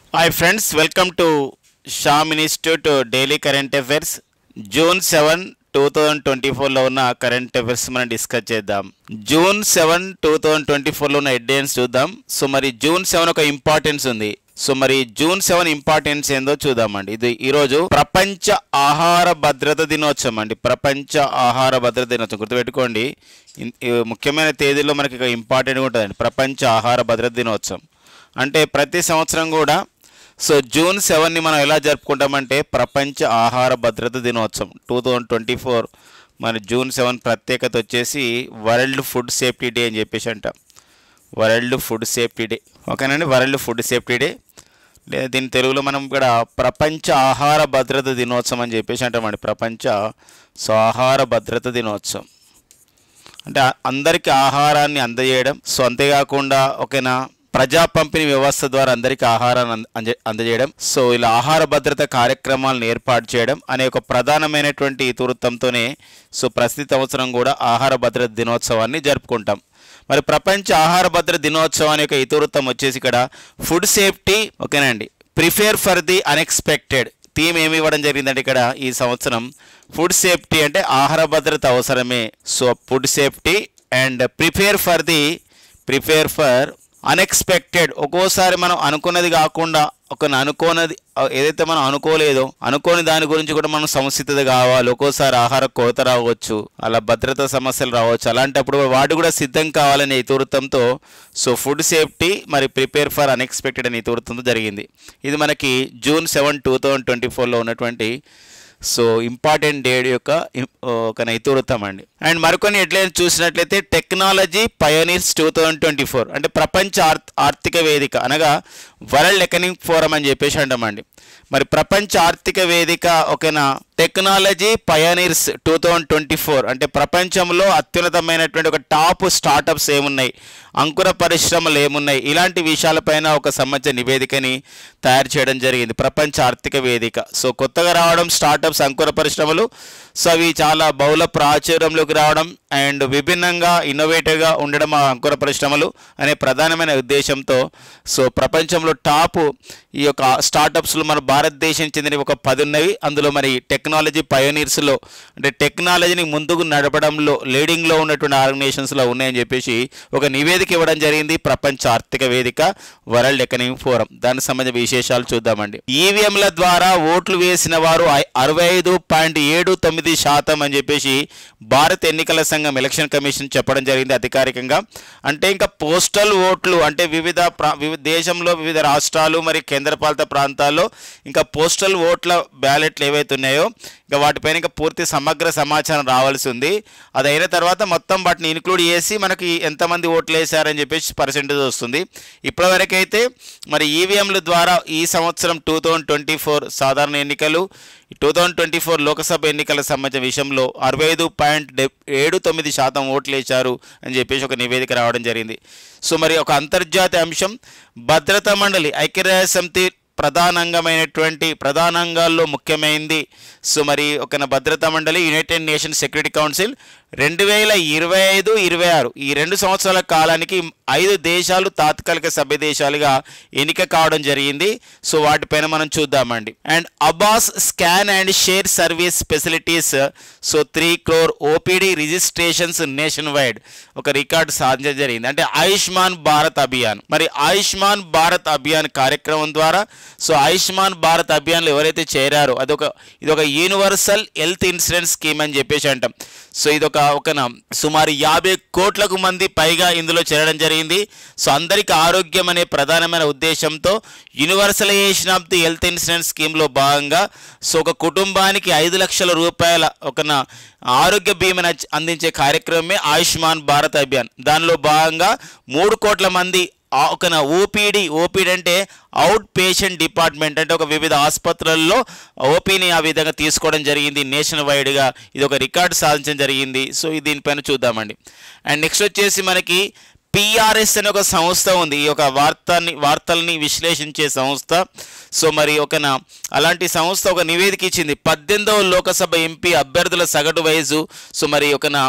hi friends welcome to Sham institute daily current affairs June seven two thousand twenty ఫోర్లో ఉన్న current affairs మనం discuss చేద్దాం June seven two thousand twenty ఫోర్లో ఉన్న headlines చూద్దాం so మరి జూన్ సెవెన్ ఒక ఇంపార్టెన్స్ ఉంది సో మరి జూన్ సెవెన్ ఇంపార్టెన్స్ ఏందో చూద్దామండి ఇది ఈరోజు ప్రపంచ ఆహార భద్రత దినోత్సవం అండి ప్రపంచ ఆహార భద్రత దినోత్సవం గుర్తుపెట్టుకోండి ఇన్- ఈ ముఖ్యమైన తేదీలో మనకి ఇక ఇంపార్టెంట్గా ఉంటుందండి ప్రపంచ ఆహార భద్రత దినోత్సవం అంటే ప్రతి సంవత్సరం కూడా సో జూన్ సెవెన్ని మనం ఎలా జరుపుకుంటామంటే ప్రపంచ ఆహార భద్రత దినోత్సవం టూ థౌజండ్ ట్వంటీ ఫోర్ మన జూన్ సెవెన్ ప్రత్యేకత వచ్చేసి వరల్డ్ ఫుడ్ సేఫ్టీ డే అని చెప్పేసి అంటాం వరల్డ్ ఫుడ్ సేఫ్టీ డే ఓకేనండి వరల్డ్ ఫుడ్ సేఫ్టీ డే లేదా దీని తెలుగులో మనం ఇక్కడ ప్రపంచ ఆహార భద్రత దినోత్సవం అని చెప్పేసి అంటామండి ప్రపంచ సో ఆహార భద్రత దినోత్సవం అంటే ఆ- అందరికీ ఆహారాన్ని అందజేయడం సో అంతేకాకుండా ఓకేనా ప్రజా పంపిణీ వ్యవస్థ ద్వారా అందరికీ ఆహారాన్ని అంద- అంద- అందజేయడం సో ఇలా ఆహార భద్రత కార్యక్రమాలను ఏర్పాటు చేయడం అనే ఒక ప్రధానమైనటువంటి ఇతివృత్తంతోనే సో ప్రతి సంవత్సరం కూడా ఆహార భద్రత దినోత్సవాన్ని జరుపుకుంటాం మరి ప్రపంచ ఆహార భద్రత దినోత్సవం యొక్క ఇతివృత్తం వచ్చేసి ఇక్కడ ఫుడ్ సేఫ్టీ ఓకేనండి prepare for the unexpected theme ఏమి ఇవ్వడం జరిగిందంటే ఇక్కడ ఈ సంవత్సరం ఫుడ్ సేఫ్టీ అంటే ఆహార భద్రత అవసరమే so food safety and prepare for the prepare for unexpected ఒక్కోసారి మనం అనుకున్నది కాకుండా ఒక అనుకోనది ఏదైతే మనం అనుకోలేదో అనుకోని దాని గురించి కూడా మనం సంసిద్ధత కావాలి ఒక్కోసారి ఆహార కొరత రావచ్చు అలా భద్రతా సమస్యలు రావచ్చు అలాంటప్పుడు వాటి కూడా సిద్ధం కావాలనే ఇతివృత్తంతో సో ఫుడ్ సేఫ్టీ మరి ప్రిపేర్ ఫర్ అన్ఎక్స్పెక్టెడ్ అనే ఇతివృత్తంతో జరిగింది ఇది మనకి June seven two thousand twenty ఫోర్లో ఉన్నటువంటి సో ఇంపార్టెంట్ డేట్ యొక్క ఇం- ఒక ఇతివృత్తం అండి అండ్ మరికొన్ని హెడ్లైన్స్ చూసినట్లయితే technology pioneers two thousand twenty four అంటే ప్రపంచ ఆర్- ఆర్థిక వేదిక అనగా వరల్డ్ ఎకనామిక్ ఫోరం అని చెప్పేసి అంటామండి మరి ప్రపంచ ఆర్థిక వేదిక ఓకేనా technology pioneers two thousand twenty four అంటే ప్రపంచంలో అత్యున్నతమైనటువంటి ఒక టాప్ స్టార్టప్స్ ఏమున్నాయి అంకుర పరిశ్రమలు ఏమున్నాయి ఇలాంటి విషయాలపైన ఒక సంబంధించిన నివేదికని తయారు చేయడం జరిగింది ప్రపంచ ఆర్థిక వేదిక సో కొత్తగా రావడం స్టార్టప్స్ అంకుర పరిశ్రమలు సో అవి చాలా బహుళ ప్రాచుర్యంలోకి రావడం అండ్ విభిన్నంగా ఇన్నోవేటివ్గా ఉండడం ఆ అంకుర పరిశ్రమలు అనే ప్రధానమైన ఉద్దేశంతో సో ప్రపంచంలో టాప్ ఈ యొక్క స్టార్టప్స్లో మన భారతదేశం చెందిన ఒక పది ఉన్నవి అందులో మరి టెక్నాలజీ పయోనీర్స్లో అంటే టెక్నాలజీని ముందుకు నడపడంలో లీడింగ్లో ఉన్నటువంటి ఆర్గనైజేషన్స్లో ఉన్నాయని చెప్పేసి ఒక నివేదిక ఇవ్వడం జరిగింది ప్రపంచ ఆర్థిక వేదిక వరల్డ్ ఎకనామిక్ ఫోరం దానికి సంబంధించిన విశేషాలు చూద్దామండి ఈవీఎంల ద్వారా ఓట్లు వేసిన వారు ఐ- అరవై ఐదు పాయింట్ ఏడు తొమ్మిది శాతం అని చెప్పేసి భారత ఎన్నికల సంఘం ఎలక్షన్ కమిషన్ చెప్పడం జరిగింది అధికారికంగా అంటే ఇంకా పోస్టల్ ఓట్లు అంటే వివిధ ప్రా వివిధ దేశంలో వివిధ రాష్ట్రాలు మరి కేంద్రపాలిత ప్రాంతాల్లో ఇంకా పోస్టల్ ఓట్ల బ్యాలెట్లు ఏవైతే ఉన్నాయో ఇంకా వాటిపైన ఇంకా పూర్తి సమగ్ర సమాచారం రావాల్సి ఉంది అది అయిన తర్వాత మొత్తం వాటిని ఇన్క్లూడ్ చేసి మనకి ఎంతమంది ఓట్లు వేశారని చెప్పేసి పర్సెంటేజ్ వస్తుంది ఇప్పటివరకైతే మరి ఈవీఎంల ద్వారా ఈ సంవత్సరం టూ థౌజండ్ ట్వంటీ ఫోర్ సాధారణ ఎన్నికలు two thousand twenty four Lok Sabha ఎన్నికలకు సంబంధించిన విషయంలో అరవై ఐదు పాయింట్ ఏడు తొమ్మిది శాతం ఓట్లు వేశారు అని చెప్పేసి ఒక నివేదిక రావడం జరిగింది సో మరి ఒక అంతర్జాతీయ అంశం భద్రతా మండలి ఐక్యరాజ్య సమితి ప్రధానంగమైనటువంటి ప్రధానంగాల్లో ముఖ్యమైనది సో మరి ఒక భద్రతా మండలి యునైటెడ్ నేషన్ సెక్యూరిటీ కౌన్సిల్ రెండు వేల ఇరవై ఐదు ఇరవై ఆరు ఈ రెండు సంవత్సరాల కాలానికి ఐదు దేశాలు తాత్కాలిక సభ్య దేశాలుగా ఎన్నిక కావడం జరిగింది సో వాటిపైన మనం చూద్దామండి and ABHA scan and share service facilities so three crore OPD registrations nationwide ఒక రికార్డు సాధించడం జరిగింది అంటే ఆయుష్మాన్ భారత్ అభియాన్ మరి ఆయుష్మాన్ భారత్ అభియాన్ కార్యక్రమం ద్వారా సో ఆయుష్మాన్ భారత్ అభియాన్లో ఎవరైతే చేరారో అదొక ఇది ఒక యూనివర్సల్ హెల్త్ ఇన్సూరెన్స్ స్కీమ్ అని చెప్పేసి అంటాం సో ఇది ఒక ఒక సుమారు యాభై కోట్లకు మంది పైగా ఇందులో చేరడం జరిగింది సో అందరికీ ఆరోగ్యం అనే ప్రధానమైన ఉద్దేశంతో universalisation of the health insurance స్కీమ్లో భాగంగా సో ఒక కుటుంబానికి ఐదు లక్షల రూపాయల ఒక ఆరోగ్య బీమాను అందించే కార్యక్రమమే ఆయుష్మాన్ భారత్ అభియాన్ దానిలో భాగంగా మూడు కోట్ల మంది ఆ- ఒక ఓపీడీ ఓపీడీ అంటే అవుట్ పేషెంట్ డిపార్ట్మెంట్ అంటే ఒక వివిధ ఆసుపత్రుల్లో ఓపీని ఆ విధంగా తీసుకోవడం జరిగింది నేషన్ వైడ్గా ఇది ఒక రికార్డు సాధించడం జరిగింది సో ఇది దీనిపైన చూద్దామండి అండ్ నెక్స్ట్ వచ్చేసి మనకి పిఆర్ఎస్ అనే ఒక సంస్థ ఉంది ఈ యొక్క వార్తని వార్తల్ని విశ్లేషించే సంస్థ సో మరి ఒక నా- అలాంటి సంస్థ ఒక నివేదిక ఇచ్చింది పద్దెనిమిదవ లోకసభ ఎంపీ అభ్యర్థుల సగటు వయసు సో మరి ఒక నా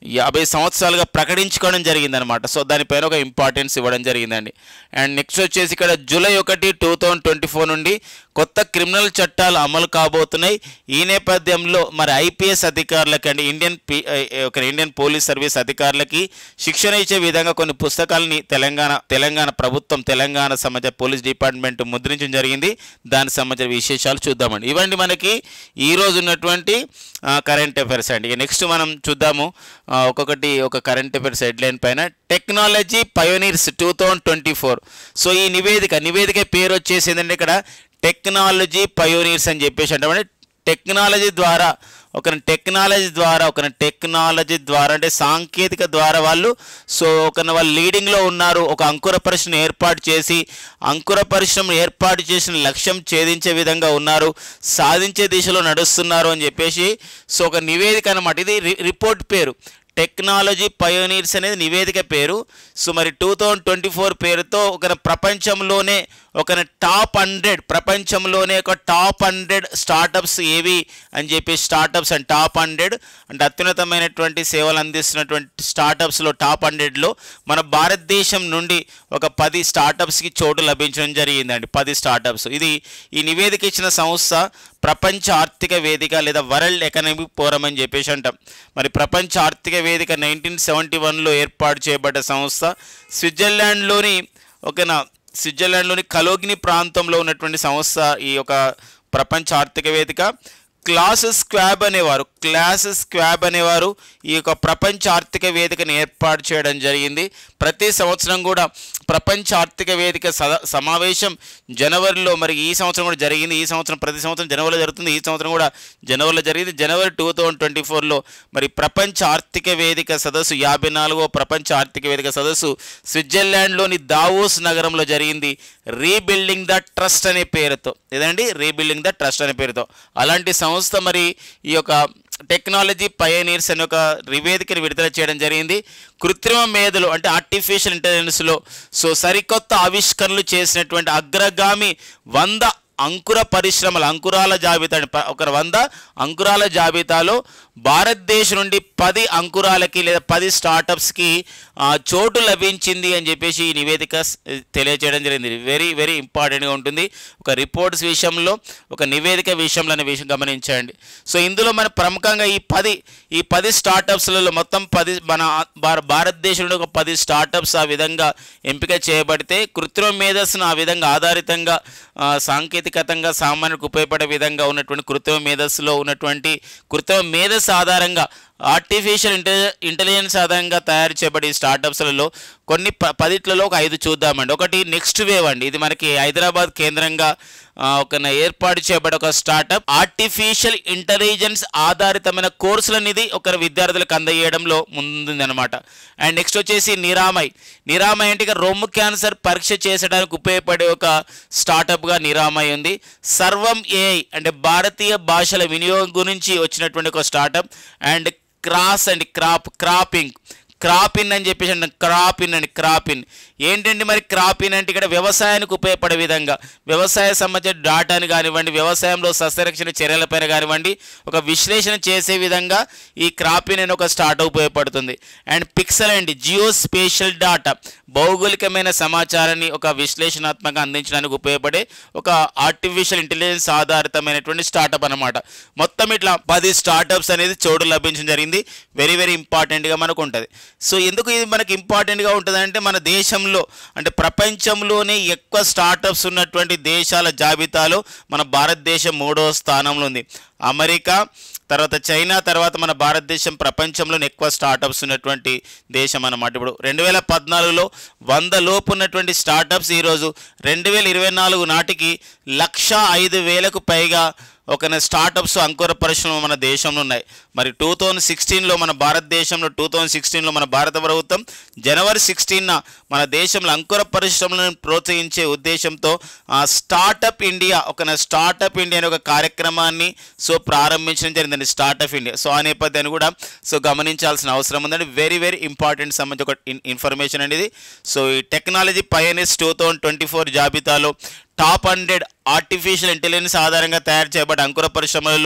యాభై సంవత్సరాలుగా ప్రకటించుకోవడం జరిగిందనమాట సో దానిపైన ఒక ఇంపార్టెన్స్ ఇవ్వడం జరిగిందండి అండ్ నెక్స్ట్ వచ్చేసి ఇక్కడ జూలై ఒకటి టూ థౌజండ్ ట్వంటీ ఫోర్ నుండి కొత్త క్రిమినల్ చట్టాలు అమలు కాబోతున్నాయి ఈ నేపథ్యంలో మరి ఐపీఎస్ అధికారులకి అండి ఇండియన్ పి ఒక ఇండియన్ పోలీస్ సర్వీస్ అధికారులకి శిక్షణ ఇచ్చే విధంగా కొన్ని పుస్తకాలని తెలంగాణ తెలంగాణ ప్రభుత్వం తెలంగాణ సంబంధించిన పోలీస్ డిపార్ట్మెంట్ ముద్రించడం జరిగింది దానికి సంబంధించిన విశేషాలు చూద్దామండి ఇవ్వండి మనకి ఈ రోజు ఉన్నటువంటి కరెంట్ అఫైర్స్ అండి ఇక నెక్స్ట్ మనం చూద్దాము ఆ, ఒక్కొక్కటి ఒక కరెంట్ అఫైర్స్ హెడ్లైన్ పైన technology pioneers two thousand twenty four so ఈ నివేదిక నివేదిక పేరు వచ్చేసి ఏంటంటే ఇక్కడ టెక్నాలజీ పయోనీర్స్ అని చెప్పేసి అంటే టెక్నాలజీ ద్వారా ఒక టెక్నాలజీ ద్వారా ఒక టెక్నాలజీ ద్వారా అంటే సాంకేతిక ద్వారా వాళ్ళు సో ఒక వాళ్ళు లీడింగ్లో ఉన్నారు ఒక అంకుర పరిశ్రమ ఏర్పాటు చేసి అంకుర పరిశ్రమ ఏర్పాటు చేసిన లక్ష్యం ఛేదించే విధంగా ఉన్నారు సాధించే దిశలో నడుస్తున్నారు అని చెప్పేసి సో ఒక నివేదిక అనమాట ఇది రి- రిపోర్ట్ పేరు టెక్నాలజీ పయోనీర్స్ అనేది నివేదిక పేరు సో మరి టూ థౌజండ్ ట్వంటీ ఫోర్ పేరుతో ఒక ప్రపంచంలోనే ఒక టాప్ హండ్రెడ్ ప్రపంచంలోనే ఒక టాప్ హండ్రెడ్ స్టార్టప్స్ ఏవి అని చెప్పి స్టార్టప్స్ అండ్ టాప్ హండ్రెడ్ అంటే అత్యున్నతమైనటువంటి సేవలు అందిస్తున్నటువంటి స్టార్టప్స్లో టాప్ హండ్రెడ్లో మన భారతదేశం నుండి ఒక పది స్టార్టప్స్కి చోటు లభించడం జరిగిందండి పది స్టార్టప్స్ ఇది ఈ నివేదిక ఇచ్చిన సంస్థ ప్రపంచ ఆర్థిక వేదిక లేదా వరల్డ్ ఎకనామిక్ ఫోరం అని చెప్పేసి అంటాం మరి ప్రపంచ ఆర్థిక వేదిక నైన్టీన్ సెవెంటీ వన్లో ఏర్పాటు చేయబడ్డ సంస్థ స్విట్జర్లాండ్లోని ఒక స్విట్జర్లాండ్లోని కలోగిని ప్రాంతంలో ఉన్నటువంటి సంస్థ ఈ యొక్క ప్రపంచ ఆర్థిక వేదిక క్లాస్ స్క్వాబ్ అనేవారు క్లాస్ స్క్వాబ్ అనేవారు ఈ యొక్క ప్రపంచ ఆర్థిక వేదికను ఏర్పాటు చేయడం జరిగింది ప్రతి సంవత్సరం కూడా ప్రపంచ ఆర్థిక వేదిక సద సమావేశం జనవరిలో మరి ఈ సంవత్సరం కూడా జరిగింది ఈ సంవత్సరం ప్రతి సంవత్సరం జనవరిలో జరుగుతుంది ఈ సంవత్సరం కూడా జనవరిలో జరిగింది జనవరి టూ థౌజండ్ ట్వంటీ ఫోర్లో మరి ప్రపంచ ఆర్థిక వేదిక సదస్సు యాభై నాలుగో ప్రపంచ ఆర్థిక వేదిక సదస్సు స్విట్జర్లాండ్లోని దావోస్ నగరంలో జరిగింది రీబిల్డింగ్ ద ట్రస్ట్ అనే పేరుతో ఏదండి రీబిల్డింగ్ ద ట్రస్ట్ అనే పేరుతో అలాంటి సంస్థ మరి ఈ యొక్క టెక్నాలజీ పయనీర్స్ అనే ఒక నివేదికను విడుదల చేయడం జరిగింది కృత్రిమ మేధలు అంటే ఆర్టిఫిషియల్ ఇంటెలిజెన్స్లో సో సరికొత్త ఆవిష్కరణలు చేసినటువంటి అగ్రగామి వంద అంకుర పరిశ్రమల అంకురాల జాబితా ప- ఒక వంద అంకురాల జాబితాలో భారతదేశం నుండి పది అంకురాలకి లేదా పది స్టార్టప్స్కి ఆ, చోటు లభించింది అని చెప్పేసి ఈ నివేదిక స్- తెలియజేయడం జరిగింది వెరీ వెరీ ఇంపార్టెంట్గా ఉంటుంది ఒక రిపోర్ట్స్ విషయంలో ఒక నివేదిక విషయంలో అనే విషయం గమనించండి సో ఇందులో మన ప్రముఖంగా ఈ పది ఈ పది స్టార్టప్స్లలో మొత్తం పది మన భార- భారతదేశంలో ఒక పది స్టార్టప్స్ ఆ విధంగా ఎంపిక చేయబడితే కృత్రిమ మేధస్సును ఆ విధంగా ఆధారితంగా ఆ, సాంకేతికతంగా సామాన్యులకు ఉపయోగపడే విధంగా ఉన్నటువంటి కృత్రిమ మేధస్సులో ఉన్నటువంటి కృత్రిమ మేధస్సు ఆధారంగా ఆర్టిఫిషియల్ ఇంటెలి ఇంటెలిజెన్స్ ఆధారంగా తయారు చేయబడే ఈ స్టార్టప్స్లలో కొన్ని ప పదిట్లలో ఒక ఐదు చూద్దామండి ఒకటి నెక్స్ట్ వేవ్ అండి ఇది మనకి హైదరాబాద్ కేంద్రంగా ఆ, ఒక న- ఏర్పాటు చేయబడే ఒక స్టార్టప్ ఆర్టిఫిషియల్ ఇంటెలిజెన్స్ ఆధారితమైన కోర్సులను ఇది ఒక విద్యార్థులకు అందజేయడంలో ముందుందనమాట అండ్ నెక్స్ట్ వచ్చేసి నిరామయ్ నిరామయ్ అంటే ఇక రొమ్ము క్యాన్సర్ పరీక్ష చేసడానికి ఉపయోగపడే ఒక స్టార్టప్గా నిరామయ్ ఉంది సర్వం ఏఐ అంటే భారతీయ భాషల వినియోగం గురించి వచ్చినటువంటి ఒక startup and cross and crop cropping crop in అని చెప్పేసి అంటే క్రాప్ ఇన్ అండి క్రాప్ ఇన్ ఏంటంటే మరి క్రాప్ ఇన్ అంటే ఇక్కడ వ్యవసాయానికి ఉపయోగపడే విధంగా వ్యవసాయ సంబంధించిన డాటాని కానివ్వండి వ్యవసాయంలో సస్యరక్షణ చర్యలపైన కానివ్వండి ఒక విశ్లేషణ చేసే విధంగా ఈ క్రాప్ ఇన్ అనే ఒక స్టార్ట్ ఉపయోగపడుతుంది అండ్ పిక్సెల్ అండి జియో స్పేషల్ డాటా భౌగోళికమైన సమాచారాన్ని ఒక విశ్లేషణాత్మకంగా అందించడానికి ఉపయోగపడే ఒక ఆర్టిఫిషియల్ ఇంటెలిజెన్స్ ఆధారితమైనటువంటి స్టార్టప్ అన్నమాట మొత్తం ఇట్లా పది స్టార్టప్స్ అనేది చోటు లభించడం జరిగింది వెరీ వెరీ ఇంపార్టెంట్గా మనకు ఉంటుంది సో ఎందుకు ఇది మనకి ఇంపార్టెంట్గా ఉంటుంది అంటే మన దేశంలో అంటే ప్రపంచంలోనే ఎక్కువ స్టార్టప్స్ ఉన్నటువంటి దేశాల జాబితాలో మన భారతదేశం మూడో స్థానంలో ఉంది అమెరికా తర్వాత చైనా తర్వాత మన భారతదేశం ప్రపంచంలోనే ఎక్కువ స్టార్టప్స్ ఉన్నటువంటి దేశం అన్నమాట ఇప్పుడు రెండు వేల పద్నాలుగులో వంద లోపు ఉన్నటువంటి స్టార్టప్స్ ఈరోజు రెండు వేల ఇరవై నాలుగు నాటికి లక్ష ఐదు వేలకు పైగా ఒక స్టార్టప్స్ అంకుర పరిశ్రమ మన దేశంలో ఉన్నాయి మరి టూ థౌజండ్ సిక్స్టీన్లో మన భారతదేశంలో టూ థౌజండ్ సిక్స్టీన్లో మన భారత ప్రభుత్వం జనవరి సిక్స్టీన్న మన దేశంలో అంకుర పరిశ్రమలను ప్రోత్సహించే ఉద్దేశంతో ఆ స్టార్టప్ ఇండియా ఒక స్టార్టప్ ఇండియా అనే ఒక కార్యక్రమాన్ని సో ప్రారంభించడం జరిగిందండి స్టార్టప్ ఇండియా సో ఆ నేపథ్యాన్ని కూడా సో గమనించాల్సిన అవసరం ఉందండి వెరీ వెరీ ఇంపార్టెంట్ సంబంధించి ఒక ఇన్- ఇన్ఫర్మేషన్ అనేది సో ఈ technology pioneers two thousand twenty four జాబితాలో టాప్ హండ్రెడ్ ఆర్టిఫిషియల్ ఇంటెలిజెన్స్ ఆధారంగా తయారు చేయబడ్డ అంకుర పరిశ్రమలలో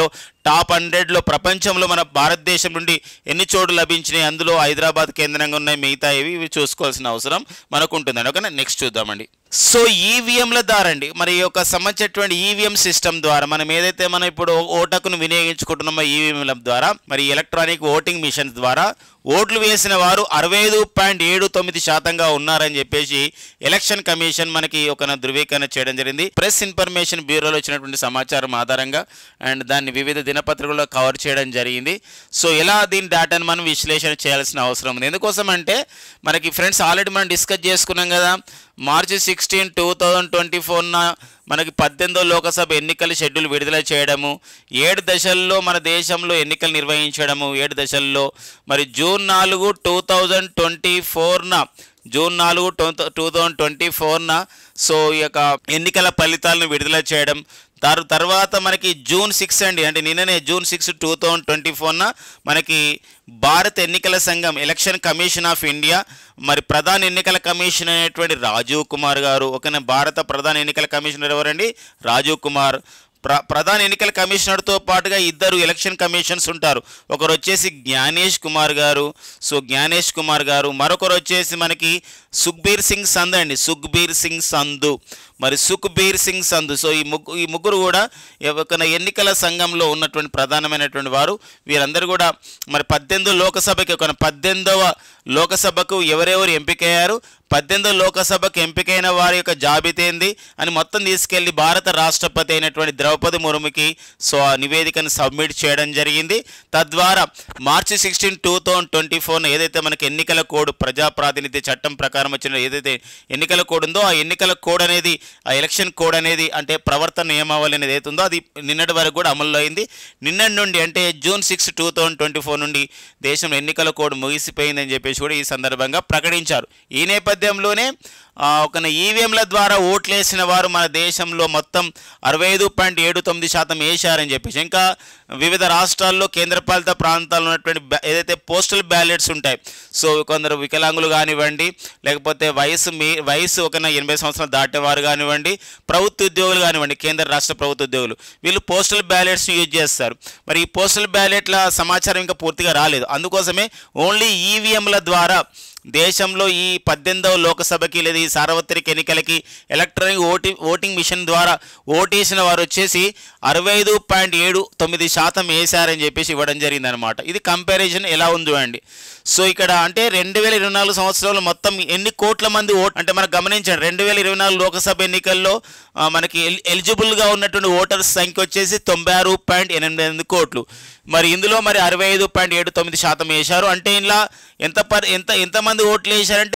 టాప్ హండ్రెడ్లో ప్రపంచంలో మన భారతదేశం నుండి ఎన్ని చోట్లు లభించినాయి అందులో హైదరాబాద్ కేంద్రంగా ఉన్నాయి మిగతా ఇవి ఇవి చూసుకోవాల్సిన అవసరం మనకు ఉంటుందండి ఓకేనా నెక్స్ట్ చూద్దామండి సో ఈవీఎంల ద్వారా అండి మరి ఈ యొక్క సంబంధించినటువంటి ఈవీఎం సిస్టమ్ ద్వారా మనం ఏదైతే మనం ఇప్పుడు ఓటకును వినియోగించుకుంటున్నామో ఈవీఎంల ద్వారా మరి ఎలక్ట్రానిక్ ఓటింగ్ మిషన్ ద్వారా ఓట్లు వేసిన వారు అరవై ఐదు పాయింట్ ఏడు తొమ్మిది శాతంగా ఉన్నారని చెప్పేసి ఎలక్షన్ కమిషన్ మనకి ఒక ధృవీకరణ చేయడం జరిగింది ప్రెస్ ఇన్ఫర్మేషన్ బ్యూరోలో వచ్చినటువంటి సమాచారం ఆధారంగా అండ్ దాన్ని వివిధ దినపత్రికల్లో కవర్ చేయడం జరిగింది సో ఎలా దీని డేటాను మనం విశ్లేషణ చేయాల్సిన అవసరం ఉంది ఎందుకోసం అంటే మనకి ఫ్రెండ్స్ ఆల్రెడీ మనం డిస్కస్ చేసుకున్నాం కదా March sixteen two thousand twenty ఫోర్న మనకి పద్దెనిమిదో లోకసభ ఎన్నికల షెడ్యూల్ విడుదల చేయడము ఏడు దశల్లో మన దేశంలో ఎన్నికలు నిర్వహించడము ఏడు దశల్లో మరి జూన్ నాలుగు టూ థౌజండ్ ట్వంటీ ఫోర్న జూన్ నాలుగు టూ టూ థౌజండ్ ట్వంటీ ఫోర్న సో ఈ యొక్క ఎన్నికల ఫలితాలను విడుదల చేయడం తర్ తర్వాత మనకి జూన్ సిక్స్ అండి అంటే నిన్ననే June six two thousand twenty ఫోర్న మనకి భారత ఎన్నికల సంఘం ఎలక్షన్ కమిషన్ ఆఫ్ ఇండియా మరి ప్రధాన ఎన్నికల కమిషన్ అనేటువంటి రాజీవ్ కుమార్ గారు ఒక భారత ప్రధాన ఎన్నికల కమిషనర్ ఎవరండి రాజీవ్ కుమార్ ప్ర ప్రధాన ఎన్నికల కమిషనర్తో పాటుగా ఇద్దరు ఎలక్షన్ కమిషన్స్ ఉంటారు ఒకరు వచ్చేసి జ్ఞానేష్ కుమార్ గారు సో జ్ఞానేష్ కుమార్ గారు మరొకరు వచ్చేసి మనకి సుఖ్బీర్ సింగ్ సంద్ అండి సుఖ్బీర్ సింగ్ సంధు మరి సుఖ్బీర్ సింగ్ సంధు సో ఈ ముగ్గు ఈ ముగ్గురు కూడా ఒక ఎన్నికల సంఘంలో ఉన్నటువంటి ప్రధానమైనటువంటి వారు వీరందరూ కూడా మరి పద్దెనిమిదో లోకసభకి ఒక పద్దెనిమిదవ లోకసభకు ఎవరెవరు ఎంపికయ్యారు పద్దెనిమిదో లోకసభకు ఎంపికైన వారి యొక్క జాబితా ఏంది అని మొత్తం తీసుకెళ్లి భారత రాష్ట్రపతి అయినటువంటి ద్రౌపది ముర్ముకి సో ఆ నివేదికను సబ్మిట్ చేయడం జరిగింది తద్వారా March sixteen two thousand twenty ఫోర్న ఏదైతే మనకి ఎన్నికల కోడ్ ప్రజా ప్రాతినిధ్య చట్టం ప్రకారం వచ్చిన ఏదైతే ఎన్నికల కోడ్ ఉందో ఆ ఎన్నికల కోడ్ అనేది ఆ ఎలక్షన్ కోడ్ అనేది అంటే ప్రవర్తన నియమావళి అనేది ఏదైతే ఉందో అది నిన్నటి వరకు కూడా అమల్లో అయింది నిన్నటి నుండి అంటే June six two thousand twenty four నుండి దేశంలో ఎన్నికల కోడ్ ముగిసిపోయిందని చెప్పేసి కూడా ఈ సందర్భంగా ప్రకటించారు ఈ నేపథ్యంలోనే ఆ, ఒక ఈవీఎంల ద్వారా ఓట్లేసిన వారు మన దేశంలో మొత్తం అరవై ఐదు పాయింట్ ఏడు తొమ్మిది శాతం వేశారని చెప్పేసి ఇంకా వివిధ రాష్ట్రాల్లో కేంద్రపాలిత ప్రాంతాల్లో ఉన్నటువంటి బ్యా- ఏదైతే పోస్టల్ బ్యాలెట్స్ ఉంటాయి సో కొందరు వికలాంగులు కానివ్వండి లేకపోతే వయసు మీ వయసు ఒక ఎనభై సంవత్సరాలు దాటేవారు కానివ్వండి ప్రభుత్వ ఉద్యోగులు కానివ్వండి కేంద్ర రాష్ట్ర ప్రభుత్వ ఉద్యోగులు వీళ్ళు పోస్టల్ బ్యాలెట్స్ని యూజ్ చేస్తారు మరి ఈ పోస్టల్ బ్యాలెట్ల సమాచారం ఇంకా పూర్తిగా రాలేదు అందుకోసమే ఓన్లీ ఈవీఎంల ద్వారా దేశంలో ఈ పద్దెనిమిదవ లోకసభకి లేదా ఈ సార్వత్రిక ఎన్నికలకి ఎలక్ట్రానిక్ ఓటి ఓటింగ్ మిషన్ ద్వారా ఓటేసిన వారు వచ్చేసి అరవై ఐదు పాయింట్ ఏడు తొమ్మిది శాతం వేశారని చెప్పేసి ఇవ్వడం జరిగింది అనమాట ఇది కంపారిజన్ ఎలా ఉందో అండి సో ఇక్కడ అంటే రెండు వేల ఇరవై నాలుగు సంవత్సరంలో మొత్తం ఎన్ని కోట్ల మంది ఓట్ అంటే మనకు గమనించండి రెండు వేల ఇరవై నాలుగు లోకసభ ఎన్నికల్లో ఆ, మనకి ఎల్ ఎలిజిబుల్గా ఉన్నటువంటి ఓటర్స్ సంఖ్య వచ్చేసి తొంభై ఆరు పాయింట్ ఎనిమిది ఎనిమిది కోట్లు మరి ఇందులో మరి అరవై ఐదు పాయింట్ ఏడు తొమ్మిది శాతం వేశారు అంటే ఇలా ఎంత పర్ ఎంత ఎంతమంది ఓట్లు వేశారంటే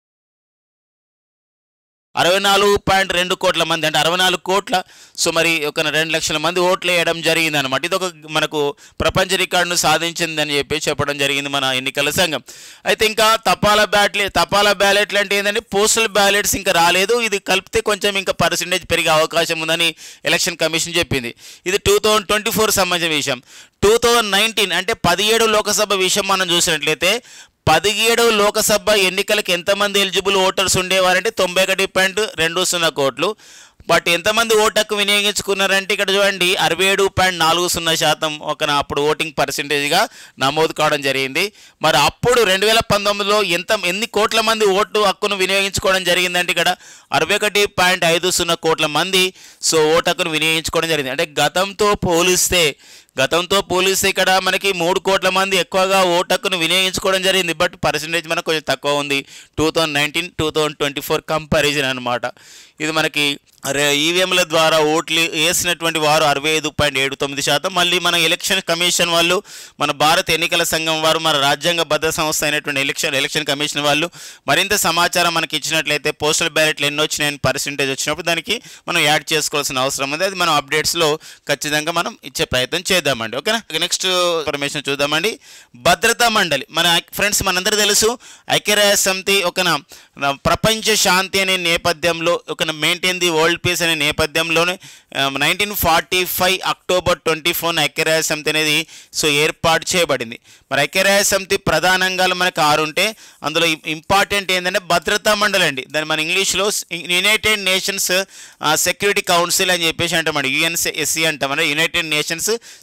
అరవై నాలుగు పాయింట్ రెండు కోట్ల మంది అంటే అరవై నాలుగు కోట్ల సో మరి ఒక రెండు లక్షల మంది ఓట్లు వేయడం జరిగింది అనమాట ఇది ఒక మనకు ప్రపంచ రికార్డును సాధించిందని చెప్పి చెప్పడం జరిగింది మన ఎన్నికల సంఘం అయితే ఇంకా తపాలా బ్యాట్లే తపాలా బ్యాలెట్లు అంటే ఏంటంటే పోస్టల్ బ్యాలెట్స్ ఇంకా రాలేదు ఇది కలిపితే కొంచెం ఇంకా పర్సంటేజ్ పెరిగే అవకాశం ఉందని ఎలక్షన్ కమిషన్ చెప్పింది ఇది టూ థౌజండ్ ట్వంటీ ఫోర్ సంబంధించిన విషయం టూ థౌజండ్ నైన్టీన్ అంటే పదిహేడు లోకసభ విషయం మనం చూసినట్లయితే పదిహేడు లోకసభ ఎన్నికలకు ఎంతమంది ఎలిజిబుల్ ఓటర్స్ ఉండేవారంటే తొంభై ఒకటి పాయింట్ రెండు సున్నా కోట్లు బట్ ఎంతమంది ఓటు హక్కు వినియోగించుకున్నారంటే ఇక్కడ చూడండి అరవై ఏడు పాయింట్ నాలుగు సున్నా శాతం ఒక నా అప్పుడు ఓటింగ్ పర్సంటేజ్గా నమోదు కావడం జరిగింది మరి అప్పుడు రెండు వేల పంతొమ్మిదిలో ఎంత ఎన్ని కోట్ల మంది ఓటు హక్కును వినియోగించుకోవడం జరిగిందంటే ఇక్కడ అరవై ఒకటి పాయింట్ ఐదు సున్నా కోట్ల మంది సో ఓటు హక్కును వినియోగించుకోవడం జరిగింది అంటే గతంతో పోలిస్తే గతంతో పోలిస్తే ఇక్కడ మనకి మూడు కోట్ల మంది ఎక్కువగా ఓటు హక్కును వినియోగించుకోవడం జరిగింది బట్ పర్సంటేజ్ మనకు కొంచెం తక్కువ ఉంది two thousand nineteen two thousand twenty four comparison అనమాట ఇది మనకి ఈవీఎంల ద్వారా ఓట్లు వేసినటువంటి వారు అరవై ఐదు పాయింట్ ఏడు తొమ్మిది శాతం మళ్ళీ మన ఎలక్షన్ కమిషన్ వాళ్ళు మన భారత ఎన్నికల సంఘం వారు మన రాజ్యాంగ భద్ర సంస్థ అయినటువంటి ఎలక్షన్ ఎలక్షన్ కమిషన్ వాళ్ళు మరింత సమాచారం మనకి ఇచ్చినట్లయితే పోస్టల్ బ్యాలెట్లు ఎన్ని వచ్చినాయని పర్సంటేజ్ వచ్చినప్పుడు దానికి మనం యాడ్ చేసుకోవాల్సిన అవసరం ఉంది అది మనం అప్డేట్స్లో ఖచ్చితంగా మనం ఇచ్చే ప్రయత్నం చేద్దామండి ఓకేనా నెక్స్ట్ ఇన్ఫర్మేషన్ చూద్దామండి భద్రతా మండలి మన ఫ్రెండ్స్ మనందరూ తెలుసు ఐక్యరాజ్య సమితి ఒక నా- ప్రపంచ శాంతి అనే నేపథ్యంలో ఒక మెయింటైన్ ది వరల్డ్ పీస్ అనే నేపథ్యంలోనే nineteen forty five October twenty four ఐక్యరాజ్య సమితి అనేది సో ఏర్పాటు చేయబడింది మరి ఐక్యరాజ్య సమితి ప్రధానంగా మనకు ఆరు ఉంటే అందులో ఇంపార్టెంట్ ఏంటంటే భద్రతా మండలి అండి దాన్ని మన ఇంగ్లీష్లో యునైటెడ్ నేషన్స్ సెక్యూరిటీ కౌన్సిల్ అని చెప్పేసి అంటామండి యుఎన్ఎస్సి అంటాం అంటే United Nations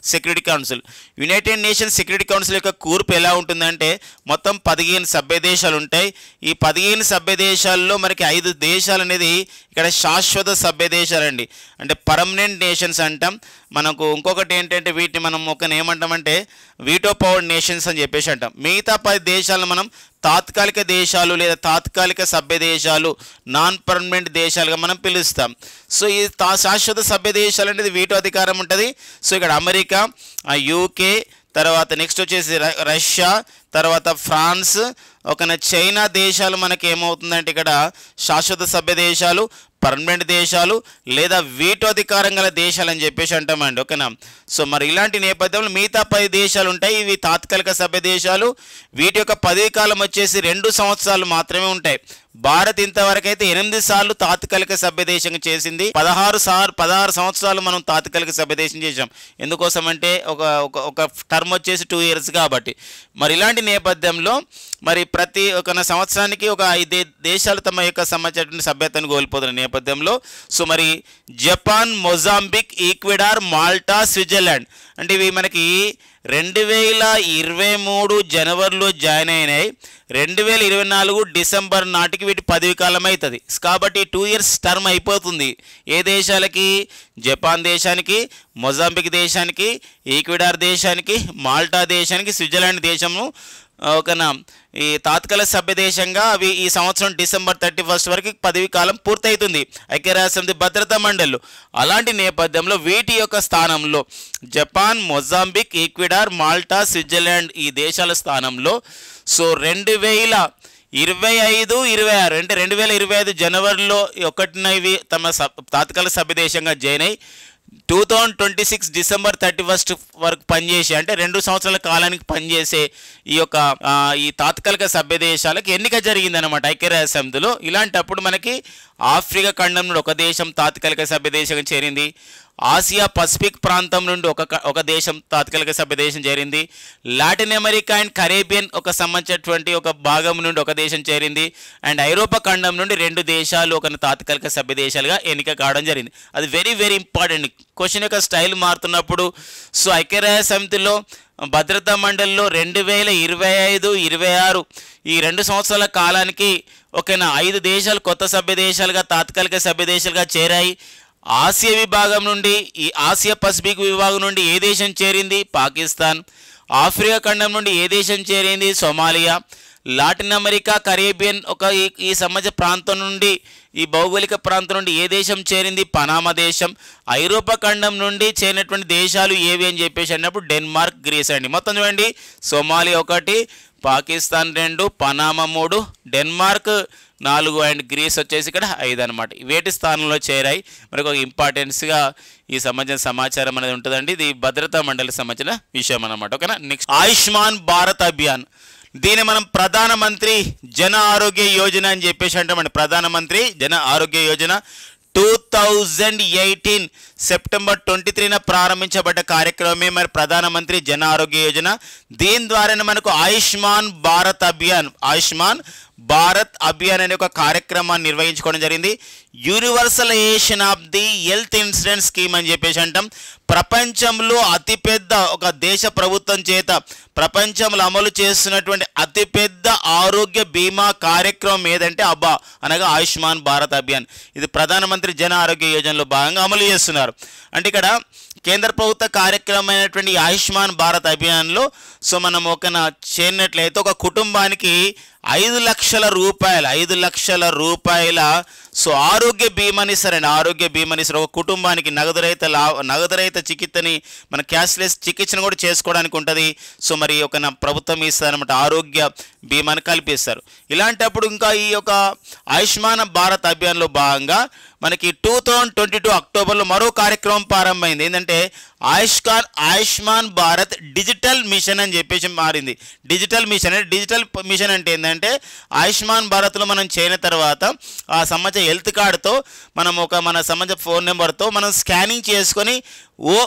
Security Council United Nations Security Council యొక్క కూర్పు ఎలా ఉంటుందంటే మొత్తం పదిహేను సభ్య దేశాలు ఉంటాయి ఈ పదిహేను సభ్య దేశాల్లో మనకి ఐదు దేశాలు అనేది ఇక్కడ శాశ్వత సభ్య దేశాలండి అంటే పర్మనెంట్ నేషన్స్ అంటాం మనకు ఇంకొకటి ఏంటంటే వీటిని మనం ఒక ఏమంటామంటే వీటో పవర్ నేషన్స్ అని చెప్పేసి అంటాం మిగతా పది దేశాలను మనం తాత్కాలిక దేశాలు లేదా తాత్కాలిక సభ్య దేశాలు నాన్ పర్మనెంట్ దేశాలుగా మనం పిలుస్తాం సో ఈ తా శాశ్వత సభ్య దేశాలు అనేది వీటో అధికారం ఉంటుంది సో ఇక్కడ అమెరికా ఆ యూకే తర్వాత నెక్స్ట్ వచ్చేసి ర- రష్యా తర్వాత ఫ్రాన్స్ ఒక చైనా దేశాలు మనకి ఏమవుతుందంటే ఇక్కడ శాశ్వత సభ్య దేశాలు పర్మనెంట్ దేశాలు లేదా వీటో అధికారం గల దేశాలు అని చెప్పేసి అంటామండి ఓకేనా సో మరి ఇలాంటి నేపథ్యంలో మిగతా పది దేశాలు ఉంటాయి ఇవి తాత్కాలిక సభ్య దేశాలు వీటి యొక్క పదవి కాలం వచ్చేసి రెండు సంవత్సరాలు మాత్రమే ఉంటాయి భారత్ ఇంతవరకు అయితే ఎనిమిది సార్లు తాత్కాలిక సభ్య దేశంగా చేసింది పదహారు సార్ పదహారు సంవత్సరాలు మనం తాత్కాలిక సభ్య దేశం చేసాం ఎందుకోసం అంటే ఒక ఒక ఒక టర్మ్ వచ్చేసి టూ ఇయర్స్ కాబట్టి మరి ఇలాంటి నేపథ్యంలో మరి ప్రతి ఒక సంవత్సరానికి ఒక ఐదు దే- దేశాలు తమ యొక్క సంబంధించినటువంటి సభ్యతను కోల్పోతున్న నేపథ్యంలో సో మరి Japan Mozambique Ecuador Malta Switzerland అంటే ఇవి మనకి రెండు వేల ఇరవై మూడు జనవరిలో జాయిన్ అయినాయి రెండు వేల ఇరవై నాలుగు డిసెంబర్ నాటికి వీటి పదవి కాలం అవుతుంది కాబట్టి టూ ఇయర్స్ టర్మ్ అయిపోతుంది ఏ దేశాలకి జపాన్ దేశానికి మొజాంబిక్ దేశానికి ఈక్వెడార్ దేశానికి మాల్టా దేశానికి స్విట్జర్లాండ్ దేశము ఒకనా ఈ తాత్కాలిక సభ్య దేశంగా అవి ఈ సంవత్సరం డిసెంబర్ థర్టీ ఫస్ట్ వరకు పదవి కాలం పూర్తవుతుంది ఐక్యరాజ్యసమితి భద్రతా మండళ్ళు అలాంటి నేపథ్యంలో వీటి యొక్క స్థానంలో Japan Mozambique Ecuador Malta Switzerland ఈ దేశాల స్థానంలో సో రెండు వేల ఇరవై ఐదు ఇరవై ఆరు అంటే రెండు వేల ఇరవై ఐదు జనవరిలో ఒకటిన ఇవి తమ సబ్ తాత్కాలిక సభ్య దేశంగా జాయిన్ అయ్యి two thousand twenty six December thirty first వరకు పనిచేసి అంటే రెండు సంవత్సరాల కాలానికి పనిచేసే ఈ యొక్క ఆ, ఈ తాత్కాలిక సభ్య దేశాలకు ఎన్నిక జరిగిందనమాట ఐక్యరాజ్య సమితిలో ఇలాంటప్పుడు మనకి ఆఫ్రికా ఖండం నుండి ఒక దేశం తాత్కాలిక సభ్య దేశంగా చేరింది ఆసియా పసిఫిక్ ప్రాంతం నుండి ఒక క- ఒక దేశం తాత్కాలిక సభ్య దేశం చేరింది లాటిన్ అమెరికా అండ్ కరేబియన్ ఒక సంబంధించినటువంటి ఒక భాగం నుండి ఒక దేశం చేరింది అండ్ ఐరోపా ఖండం నుండి రెండు దేశాలు ఒక తాత్కాలిక సభ్య దేశాలుగా ఎన్నిక కావడం జరిగింది అది వెరీ వెరీ ఇంపార్టెంట్ క్వశ్చన్ యొక్క స్టైల్ మారుతున్నప్పుడు సో ఐక్యరాజ్య సమితిలో భద్రతా మండలిలో రెండు వేల ఇరవై ఐదు ఇరవై ఆరు ఈ రెండు సంవత్సరాల కాలానికి ఓకేనా ఐదు దేశాలు కొత్త సభ్య దేశాలుగా తాత్కాలిక సభ్య దేశాలుగా చేరాయి ఆసియా విభాగం నుండి ఈ ఆసియా పసిఫిక్ విభాగం నుండి ఏ దేశం చేరింది పాకిస్తాన్ ఆఫ్రికా ఖండం నుండి ఏ దేశం చేరింది సోమాలియా లాటిన్ అమెరికా కరేబియన్ ఒక ఈ ఈ సమాజ ప్రాంతం నుండి ఈ భౌగోళిక ప్రాంతం నుండి ఏ దేశం చేరింది పనామా దేశం ఐరోపా ఖండం నుండి చేరినటువంటి దేశాలు ఏవి అని చెప్పేసి అన్నప్పుడు డెన్మార్క్ గ్రీస్ అండి మొత్తం చూడండి సోమాలియా ఒకటి పాకిస్తాన్ రెండు పనామా మూడు డెన్మార్క్ నాలుగు అండ్ గ్రీస్ వచ్చేసి ఇక్కడ ఐదు అనమాట వేటి స్థానంలో చేరాయి మనకు ఒక ఇంపార్టెన్స్గా ఈ సంబంధించిన సమాచారం అనేది ఉంటుందండి ఇది భద్రతా మండలికి సంబంధించిన విషయం అనమాట ఓకేనా నెక్స్ట్ ఆయుష్మాన్ భారత్ అభియాన్ దీన్ని మనం ప్రధానమంత్రి జన ఆరోగ్య యోజన అని చెప్పేసి అంటామండి Pradhan Mantri Jan Arogya Yojana two thousand eighteen September twenty త్రీన ప్రారంభించబడ్డ కార్యక్రమమే మరి ప్రధానమంత్రి జన ఆరోగ్య యోజన దీని ద్వారానే మనకు ఆయుష్మాన్ భారత్ అభియాన్ ఆయుష్మాన్ భారత్ అభియాన్ అనే ఒక కార్యక్రమాన్ని నిర్వహించుకోవడం జరిగింది universalization of the health insurance scheme అని చెప్పేసి అంటాం ప్రపంచంలో అతిపెద్ద ఒక దేశ ప్రభుత్వం చేత ప్రపంచంలో అమలు చేస్తున్నటువంటి అతిపెద్ద ఆరోగ్య బీమా కార్యక్రమం ఏదంటే అబ్బా అనగా ఆయుష్మాన్ భారత్ అభియాన్ ఇది ప్రధానమంత్రి జన ఆరోగ్య యోజనలో భాగంగా అమలు చేస్తున్నారు అంటే ఇక్కడ కేంద్ర ప్రభుత్వ కార్యక్రమమైనటువంటి ఈ ఆయుష్మాన్ భారత్ అభియాన్లో సో మనం ఒక చేరినట్లయితే ఒక కుటుంబానికి ఐదు లక్షల రూపాయల ఐదు లక్షల రూపాయల సో ఆరోగ్య బీమాని ఇస్తారండి ఆరోగ్య బీమాని ఇస్తారు ఒక కుటుంబానికి నగదు రహిత లా నగదు రహిత చికిత్సని మన క్యాష్లెస్ చికిత్సను కూడా చేసుకోవడానికి ఉంటుంది సో మరి ఒక నా ప్రభుత్వం ఇస్తారనమాట ఆరోగ్య బీమాని కల్పిస్తారు ఇలాంటప్పుడు ఇంకా ఈ యొక్క ఆయుష్మాన్ భారత్ అభియాన్లో భాగంగా మనకి టూ థౌజండ్ ట్వంటీ టూ అక్టోబర్లో మరో కార్యక్రమం ప్రారంభమైంది ఏంటంటే ఆయుష్కాన్ ఆయుష్మాన్ భారత్ డిజిటల్ మిషన్ అని చెప్పేసి మారింది డిజిటల్ మిషన్ అంటే డిజిటల్ మిషన్ అంటే ఏంటంటే ఆయుష్మాన్ భారత్లో మనం చేరిన తర్వాత ఆ సంబంధించిన హెల్త్ కార్డుతో మనం ఒక మన సంబంధించిన ఫోన్ నెంబర్తో మనం స్కానింగ్ చేసుకొని ఓ